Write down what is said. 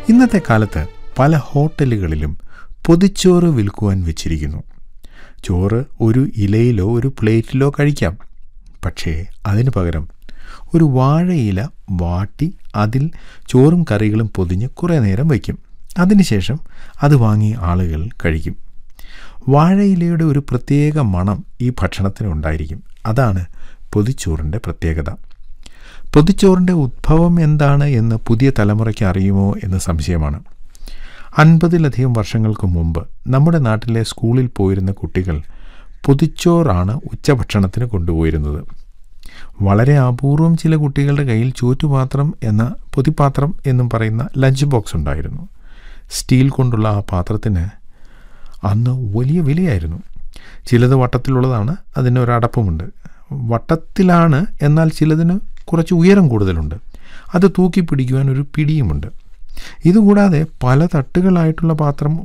ഇന്നത്തെ കാലത്ത് പല ഹോട്ടലുകളിലും പൊതിച്ചോറ് വിൽക്കുവാൻ വെച്ചിരിക്കുന്നു ചോറ് ഒരു ഇലയിലോ ഒരു പ്ലേറ്റിലോ കഴിക്കാം പക്ഷേ അതിന് പകരം ഒരു വാഴയില വാട്ടി അതിൽ ചോറും കറികളും പൊതിഞ്ഞ് കുറേ നേരം വയ്ക്കും അതിനുശേഷം അത് വാങ്ങി ആളുകൾ കഴിക്കും വാഴയിലയുടെ ഒരു പ്രത്യേക മണം ഈ ഭക്ഷണത്തിന് ഉണ്ടായിരിക്കും അതാണ് പൊതിച്ചോറിൻ്റെ പ്രത്യേകത പൊതിച്ചോറിൻ്റെ ഉദ്ഭവം എന്താണ് എന്ന് പുതിയ തലമുറയ്ക്ക് അറിയുമോ എന്ന് സംശയമാണ് അൻപതിലധികം വർഷങ്ങൾക്ക് മുമ്പ് നമ്മുടെ നാട്ടിലെ സ്കൂളിൽ പോയിരുന്ന കുട്ടികൾ പൊതിച്ചോറാണ് ഉച്ചഭക്ഷണത്തിന് കൊണ്ടുപോയിരുന്നത് വളരെ അപൂർവം ചില കുട്ടികളുടെ കയ്യിൽ ചോറ്റുപാത്രം എന്ന പൊതിപാത്രം എന്നും പറയുന്ന ലഞ്ച് ബോക്സ് ഉണ്ടായിരുന്നു സ്റ്റീൽ കൊണ്ടുള്ള ആ പാത്രത്തിന് അന്ന് വലിയ വിലയായിരുന്നു ചിലത് വട്ടത്തിലുള്ളതാണ് അതിന് ഒരടപ്പമുണ്ട് വട്ടത്തിലാണ് എന്നാൽ ചിലതിന് കുറച്ച് ഉയരം കൂടുതലുണ്ട് അത് തൂക്കി പിടിക്കുവാൻ ഒരു പിടിയുമുണ്ട് ഇതുകൂടാതെ പല തട്ടുകളായിട്ടുള്ള പാത്രം